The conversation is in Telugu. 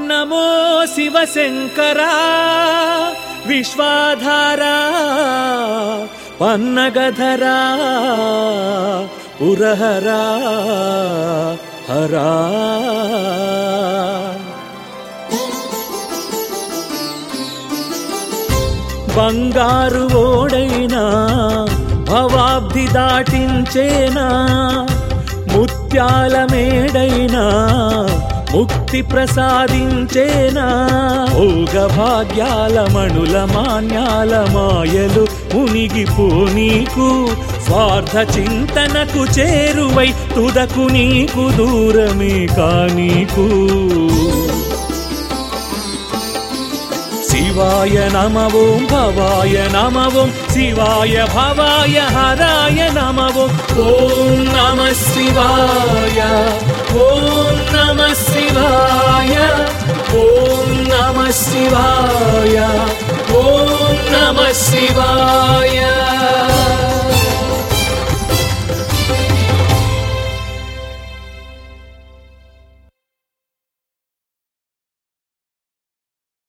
నమో శివశంకరా విశ్వాధారా పన్నగధరా పురహరా హరా బంగారు ఓడైనా భవాబ్ది దాటించేనా ముత్యాల మేడైనా ముక్తి ప్రసాదించేనా భోగ భాగ్యాల మణుల మాన్యాల మాయలు మునిగిపో నీకు స్వార్థ చింతనకు చేరువై తుదకు నీకు దూరమే కానీకు శివాయ నమ ఓం భవాయ నమ ఓం శివాయ భవాయ హరాయ నమ ఓం ఓం నమ శివాయ ఓం నమ శివాయ ఓం నమ శివాయ ఓం నమ శివాయ